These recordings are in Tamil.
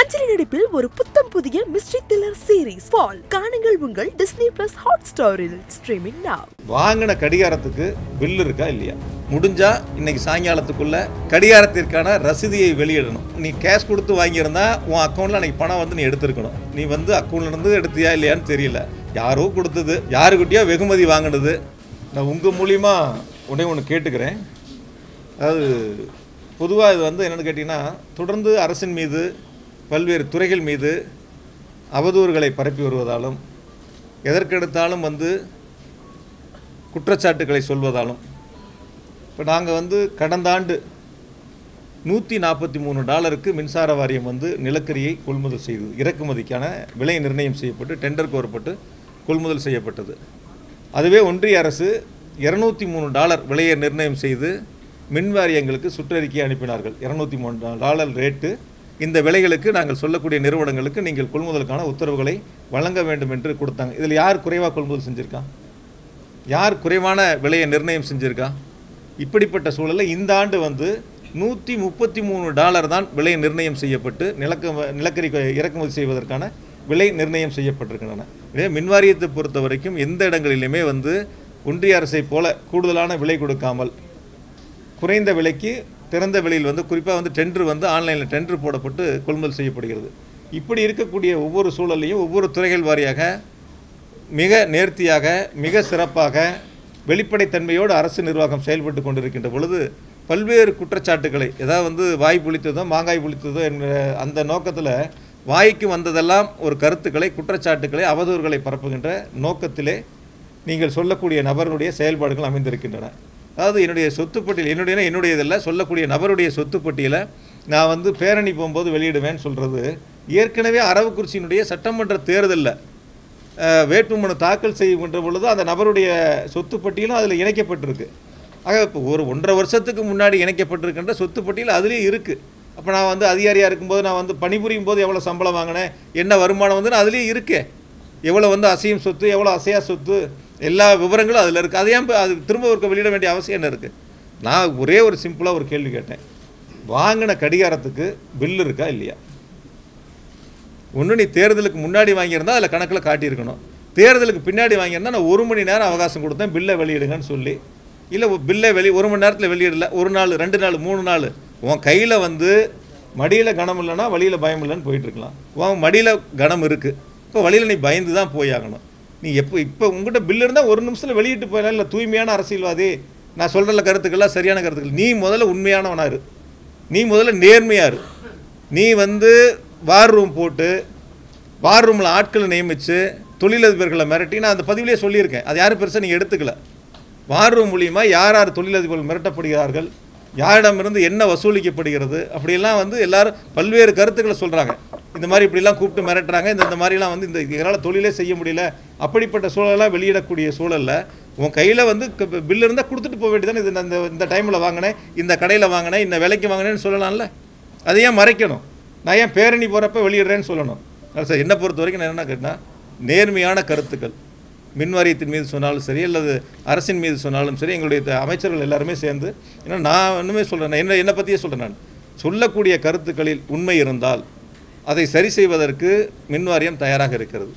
அஞ்சலி நடிப்பில் ஒரு புத்தம் புதிய மிஸ்ட்ரி த்ரில்லர் சீரிஸ் ஃபால் காணுங்கள் உங்கள் டிஸ்னி பிளஸ் ஹாட் ஸ்டாரில் ஸ்ட்ரீமிங் now வாங்கின கடிகாரத்துக்கு பில் இருக்கா இல்லையா முடிஞ்சா இன்னைக்கு சாயங்காலத்துக்குள்ள கடிகாரத்திற்கான ரசீதியை வெளியிடணும் நீ கேஷ் கொடுத்து வாங்கியிருந்தா உன் அக்கௌண்ட்ல அன்னைக்கு பணம் வந்து நீ எடுத்திருக்கணும் நீ வந்து அக்கௌண்ட்ல இருந்து எடுத்தியா இல்லையான்னு தெரியல யாரோ கொடுத்தது யாருக்கிட்டயோ வெகுமதி வாங்கினது நான் உங்க மூலியமா உடனே ஒன்று கேட்டுக்கிறேன் அதாவது பொதுவாக இது வந்து என்னென்னு கேட்டிங்கன்னா தொடர்ந்து அரசின் மீது பல்வேறு துறைகள் மீது அவதூறுகளை பரப்பி வருவதாலும் எதற்கெடுத்தாலும் வந்து குற்றச்சாட்டுகளை சொல்வதாலும் இப்போ நாங்கள் வந்து கடந்த ஆண்டு நூற்றி நாற்பத்தி மூணு டாலருக்கு மின்சார வாரியம் வந்து நிலக்கரியை கொள்முதல் செய்தது இறக்குமதிக்கான விலை நிர்ணயம் செய்யப்பட்டு டெண்டர் கோரப்பட்டு கொள்முதல் செய்யப்பட்டது அதுவே ஒன்றிய அரசு இரநூத்தி மூணு டாலர் விலையை நிர்ணயம் செய்து மின் வாரியங்களுக்கு சுற்றறிக்கை அனுப்பினார்கள் இரநூத்தி மூணு டாலர் ரேட்டு இந்த விலைகளுக்கு நாங்கள் சொல்லக்கூடிய நிறுவனங்களுக்கு நீங்கள் கொள்முதலுக்கான உத்தரவுகளை வழங்க வேண்டும் என்று கொடுத்தாங்க இதில் யார் குறைவாக கொள்முதல் செஞ்சுருக்கா யார் குறைவான விலையை நிர்ணயம் செஞ்சிருக்கா இப்படிப்பட்ட சூழலில் இந்த ஆண்டு வந்து நூற்றி முப்பத்தி மூணு டாலர் தான் விலை நிர்ணயம் செய்யப்பட்டு நிலக்க நிலக்கரி கொ- இறக்குமதி செய்வதற்கான விலை நிர்ணயம் செய்யப்பட்டிருக்கின்றன இதே மின்வாரியத்தை பொறுத்த வரைக்கும் எந்த இடங்களிலுமே வந்து ஒன்றிய அரசை போல கூடுதலான விலை கொடுக்காமல் குறைந்த விலைக்கு திறந்த விலையில் வந்து குறிப்பாக வந்து டெண்டர் வந்து ஆன்லைனில் டெண்டர் போடப்பட்டு கொள்முதல் செய்யப்படுகிறது இப்படி இருக்கக்கூடிய ஒவ்வொரு சூழலையும் ஒவ்வொரு துறைகள் வாரியாக மிக நேர்த்தியாக மிக சிறப்பாக வெளிப்படைத்தன்மையோடு அரசு நிர்வாகம் செயல்பட்டு கொண்டிருக்கின்ற பொழுது பல்வேறு குற்றச்சாட்டுகளை ஏதாவது வந்து வாய் புளித்ததோ மாங்காய் புளித்ததோ என்ற அந்த நோக்கத்தில் வாய்க்கு வந்ததெல்லாம் ஒரு கருத்துக்களை குற்றச்சாட்டுக்களை அவதூறுகளை பரப்புகின்ற நோக்கத்திலே நீங்கள் சொல்லக்கூடிய நபருடைய செயல்பாடுகள் அமைந்திருக்கின்றன அதாவது என்னுடைய சொத்து பட்டியல் என்னுடைய என்னுடையதில்ல சொல்லக்கூடிய நபருடைய சொத்து பட்டியலை நான் வந்து பேரணி போகும்போது வெளியிடுவேன்னு சொல்கிறது ஏற்கனவே அரவக்குறிச்சியினுடைய சட்டமன்ற தேர்தலில் அஹ், வேட்புமனு தாக்கல் செய்கின்ற பொழுது அந்த நபருடைய சொத்து பட்டியலும் அதில் இணைக்கப்பட்டிருக்கு ஆக இப்போ ஒரு ஒன்றரை வருஷத்துக்கு முன்னாடி இணைக்கப்பட்டிருக்கின்ற சொத்து பட்டியல் அதுலேயே இருக்குது அப்போ நான் வந்து அதிகாரியாக இருக்கும்போது நான் வந்து பணிபுரியும் போது எவ்வளோ சம்பளம் வாங்கினேன் என்ன வருமானம் வந்து அதுலேயே இருக்கே எவ்வளோ வந்து அசையும் சொத்து எவ்வளோ அசையா சொத்து எல்லா விவரங்களும் அதில் இருக்குது அது ஏன் இப்ப அது திரும்ப ஒரு வெளியிட வேண்டிய அவசியம் என்ன இருக்குது நான் ஒரே ஒரு சிம்பிளாக ஒரு கேள்வி கேட்டேன் வாங்கின கடிகாரத்துக்கு பில் இருக்கா இல்லையா ஒன்று நீ தேர்தலுக்கு முன்னாடி வாங்கியிருந்தா அதில் கணக்கில் காட்டியிருக்கணும் தேர்தலுக்கு பின்னாடி வாங்கியிருந்தா நான் ஒரு மணி நேரம் அவகாசம் கொடுத்தேன் பில்லை வெளியிடுங்கன்னு சொல்லி இல்லை பில்லை வெளி ஒரு மணி நேரத்தில் வெளியிடல ஒரு நாள் ரெண்டு நாள் மூணு நாள் உன் கையில் வந்து மடியில் கனம் இல்லைன்னா வழியில் பயம் இல்லைன்னு போயிட்டு இருக்கலாம் உன் மடியில் கனம் இருக்குது இப்போ வழியில் நீ பயந்து தான் போய் ஆகணும் நீ எப்போ இப்போ உங்ககிட்ட பில் இருந்தால் ஒரு நிமிஷத்தில் வெளியிட்டு போயிடலாம் இல்லை தூய்மையான அரசியல்வாதி நான் சொல்கிற கருத்துக்கள்லாம் சரியான கருத்துக்கள் நீ முதல்ல உண்மையானவனா இரு நீ முதல்ல நேர்மையா இரு நீ வந்து வார் ரூம் போட்டு வார் ரூமில் ஆட்களை நியமித்து தொழிலதிபர்களை மிரட்டி நான் அந்த பதிவிலே சொல்லியிருக்கேன் அது யாரும் பெருசாக நீங்கள் எடுத்துக்கல வார் ரூம் மூலியமா யார் யார் தொழிலதிபர்கள் மிரட்டப்படுகிறார்கள் யாரிடமிருந்து என்ன வசூலிக்கப்படுகிறது அப்படியெல்லாம் வந்து எல்லாரும் பல்வேறு கருத்துக்களை சொல்கிறாங்க இந்த மாதிரி இப்படிலாம் கூப்பிட்டு மிரட்டுறாங்க இந்த இந்த மாதிரிலாம் வந்து இந்த இதனால் தொழிலே செய்ய முடியல அப்படிப்பட்ட சூழலெல்லாம் வெளியிடக்கூடிய சூழலில் உன் கையில் வந்து பில் இருந்தால் கொடுத்துட்டு போக வேண்டியதானே இது நான் இந்த இந்த டைமில் வாங்கினேன் இந்த கடையில் வாங்கினேன் இந்த விலைக்கு வாங்கினேன்னு சொல்லலாம்ல அதை ஏன் மறைக்கணும் நான் ஏன் பேரணி போகிறப்ப வெளியிடுறேன்னு சொல்லணும் அது சார் என்னை பொறுத்த வரைக்கும் நான் என்ன கேட்டால் நேர்மையான கருத்துக்கள் மின் வாரியத்தின் மீது சொன்னாலும் சரி அல்லது அரசின் மீது சொன்னாலும் சரி எங்களுடைய த- அமைச்சர்கள் எல்லாருமே சேர்ந்து ஏன்னா நான் இன்னுமே சொல்கிறேன் என்ன என்னை பற்றியே சொல்கிறேன் நான் சொல்லக்கூடிய கருத்துக்களில் உண்மை இருந்தால் அதை சரி செய்வதற்கு மின் வாரியம் தயாராக இருக்கிறது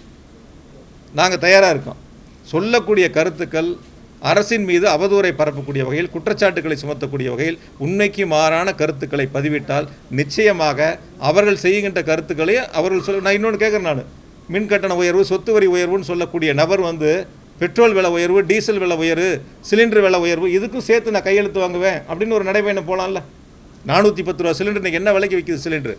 நாங்கள் தயாராக இருக்கோம் சொல்லக்கூடிய கருத்துக்கள் அரசின் மீது அவதூறை பரப்பக்கூடிய வகையில் குற்றச்சாட்டுகளை சுமத்தக்கூடிய வகையில் உண்மைக்கு மாறான கருத்துக்களை பதிவிட்டால் நிச்சயமாக அவர்கள் செய்கின்ற கருத்துக்களை அவர்கள் சொல்ல நான் இன்னொன்று கேட்குறேன் நான் மின் கட்டண உயர்வு சொத்து வரி உயர்வுன்னு சொல்லக்கூடிய நபர் வந்து பெட்ரோல் விலை உயர்வு டீசல் விலை உயர்வு சிலிண்டர் விலை உயர்வு இதுக்கும் சேர்த்து நான் கையெழுத்து வாங்குவேன் அப்படின்னு ஒரு நடைபயணம் போகலாம்ல நானூற்றி பத்து ரூபா சிலிண்டர் இன்னைக்கு என்ன விலைக்கு விற்கிது சிலிண்டர்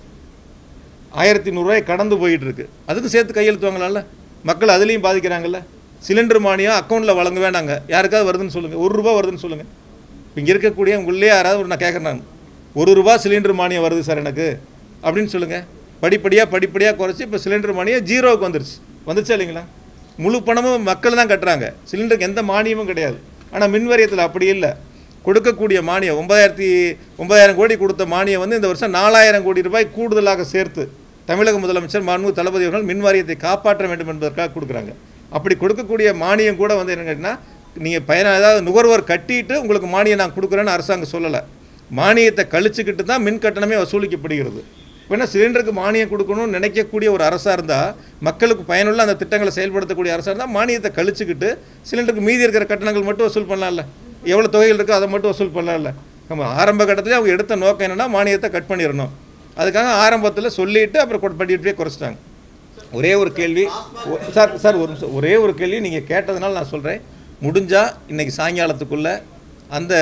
ஆயிரத்தி நூறுரூவாய் கடந்து போயிட்டு இருக்கு அதுக்கு சேர்த்து கையெழுத்து வாங்கலாம்ல மக்கள் அதுலேயும் பாதிக்கிறாங்கல்ல சிலிண்டர் மானியம் அக்கௌண்ட்டில் வழங்க வேண்டாங்க யாருக்காவது வருதுன்னு சொல்லுங்கள் ஒரு ரூபா வருதுன்னு சொல்லுங்கள் இங்கே இருக்கக்கூடிய உங்களே யாராவது ஒரு நான் கேட்குறேன் நான் ஒரு ரூபா சிலிண்டர் மானியம் வருது சார் எனக்கு அப்படின்னு சொல்லுங்கள் படிப்படியாக படிப்படியாக குறைச்சி இப்போ சிலிண்டர் மானியம் ஜீரோவுக்கு வந்துருச்சு வந்துச்சா இல்லைங்களா முழு பணமும் மக்கள் தான் கட்டுறாங்க சிலிண்டருக்கு எந்த மானியமும் கிடையாது ஆனால் மின் வாரியத்தில் அப்படி இல்லை கொடுக்கக்கூடிய மானியம் ஒன்பதாயிரத்தி ஒன்பதாயிரம் கோடி கொடுத்த மானியம் வந்து இந்த வருஷம் நாலாயிரம் கோடி ரூபாய் கூடுதலாக சேர்த்து தமிழக முதலமைச்சர் மாண்பு தளபதி அவர்கள் மின் வாரியத்தை காப்பாற்ற வேண்டும் என்பதற்காக கொடுக்குறாங்க அப்படி கொடுக்கக்கூடிய மானியம் கூட வந்து என்ன கேட்டிங்கன்னா நீங்கள் பயணம் ஏதாவது நுகர்வோர் கட்டிட்டு உங்களுக்கு மானியம் நான் கொடுக்குறேன்னு அரசாங்கம் சொல்லலை மானியத்தை கழிச்சுக்கிட்டு தான் மின் கட்டணமே வசூலிக்கப்படுகிறது வேணா சிலிண்டருக்கு மானியம் கொடுக்கணும்னு நினைக்கக்கூடிய ஒரு அரசாக இருந்தால் மக்களுக்கு பயனுள்ள அந்த திட்டங்களை செயல்படுத்தக்கூடிய அரசாக இருந்தால் மானியத்தை கழிச்சுக்கிட்டு சிலிண்டருக்கு மீதி இருக்கிற கட்டணங்கள் மட்டும் வசூல் பண்ணலாம்ல எவ்வளோ தொகைகள் இருக்கோ அதை மட்டும் வசூல் பண்ணலாம்ல நம்ம ஆரம்ப கட்டத்திலே அவங்க எடுத்த நோக்கம் என்னென்னா மானியத்தை கட் பண்ணிடணும் அதுக்காக ஆரம்பத்தில் சொல்லிட்டு அப்புறம் கொட் பண்ணிட்டு போய் குறைச்சிட்டாங்க ஒரே ஒரு கேள்வி ஒ- சார் சார் ஒரு நிமிஷம் ஒரே ஒரு கேள்வி நீங்கள் கேட்டதுனால நான் சொல்கிறேன் முடிஞ்சால் இன்னைக்கு சாயங்காலத்துக்குள்ளே அந்த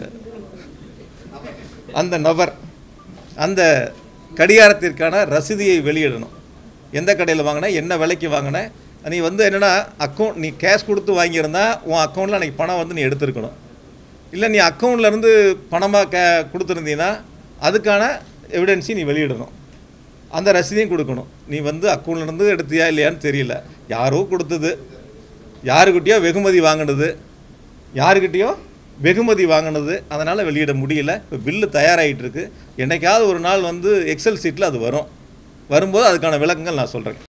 அந்த நபர் அந்த கடிகாரத்திற்கான ரசீதியை வெளியிடணும் எந்த கடையில் வாங்கின என்ன விலைக்கு வாங்கின நீ வந்து என்னென்னா அக்கௌண்ட் நீ கேஷ் கொடுத்து வாங்கியிருந்தா உன் அக்கௌண்ட்டில் அன்றைக்கி பணம் வந்து நீ எடுத்திருக்கணும் இல்லை நீ அக்கௌண்ட்லேருந்து பணமாக கே கொடுத்துருந்தீங்கன்னா அதுக்கான எவிடன்ஸையும் நீ வெளியிடணும் அந்த ரசீதையும் கொடுக்கணும் நீ வந்து அக்கௌண்ட்லேருந்து எடுத்தியா இல்லையான்னு தெரியல யாரோ கொடுத்தது யாருக்கிட்டேயோ வெகுமதி வாங்கினது யாருக்கிட்டேயோ வெகுமதி வாங்கினது அதனால் வெளியிட முடியல இப்போ பில்லு தயாராகிட்டு இருக்கு என்னைக்காவது ஒரு நாள் வந்து எக்ஸல் சீட்டில் அது வரும் வரும்போது அதுக்கான விளக்கங்கள் நான் சொல்கிறேன்